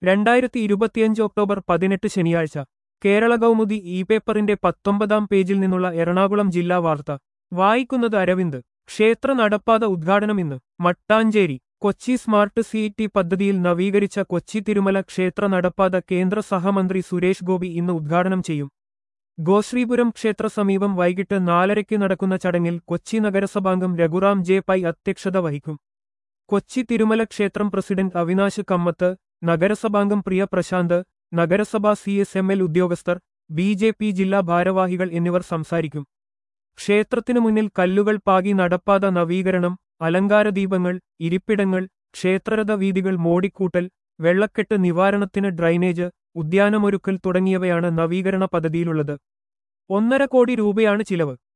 രണ്ടായിരത്തി ഇരുപത്തിയഞ്ച് ഒക്ടോബർ പതിനെട്ട് ശനിയാഴ്ച കേരള കൗമുദി ഇ പേപ്പറിന്റെ പത്തൊമ്പതാം പേജിൽ നിന്നുള്ള എറണാകുളം ജില്ലാ വാർത്ത വായിക്കുന്നത് അരവിന്ദ് ക്ഷേത്ര നടപ്പാത ഉദ്ഘാടനം ഇന്ന് മട്ടാഞ്ചേരി കൊച്ചി സ്മാർട്ട് സിഇടി പദ്ധതിയിൽ നവീകരിച്ച കൊച്ചി തിരുമല ക്ഷേത്ര നടപ്പാത കേന്ദ്ര സഹമന്ത്രി സുരേഷ് ഗോപി ഇന്ന് ഉദ്ഘാടനം ചെയ്യും ഗോശ്രീപുരം ക്ഷേത്ര സമീപം വൈകിട്ട് നാലരയ്ക്ക് നടക്കുന്ന ചടങ്ങിൽ കൊച്ചി നഗരസഭാംഗം രഘുറാം ജെ പൈ അധ്യക്ഷത വഹിക്കും കൊച്ചി തിരുമല ക്ഷേത്രം പ്രസിഡന്റ് അവിനാശ് കമ്മത്ത് നഗരസഭാംഗം പ്രിയ പ്രശാന്ത് നഗരസഭാ സി എസ് എം എൽ ഉദ്യോഗസ്ഥർ ബി ജെ പി ജില്ലാ ഭാരവാഹികൾ എന്നിവർ സംസാരിക്കും ക്ഷേത്രത്തിനു മുന്നിൽ കല്ലുകൾ പാകി നടപ്പാത നവീകരണം അലങ്കാരദീപങ്ങൾ ഇരിപ്പിടങ്ങൾ ക്ഷേത്രരഥ വീതികൾ മോടിക്കൂട്ടൽ വെള്ളക്കെട്ട് നിവാരണത്തിന് ഡ്രൈനേജ് ഉദ്യാനമൊരുക്കൽ തുടങ്ങിയവയാണ് നവീകരണ പദ്ധതിയിലുള്ളത് ഒന്നര കോടി രൂപയാണ് ചിലവ്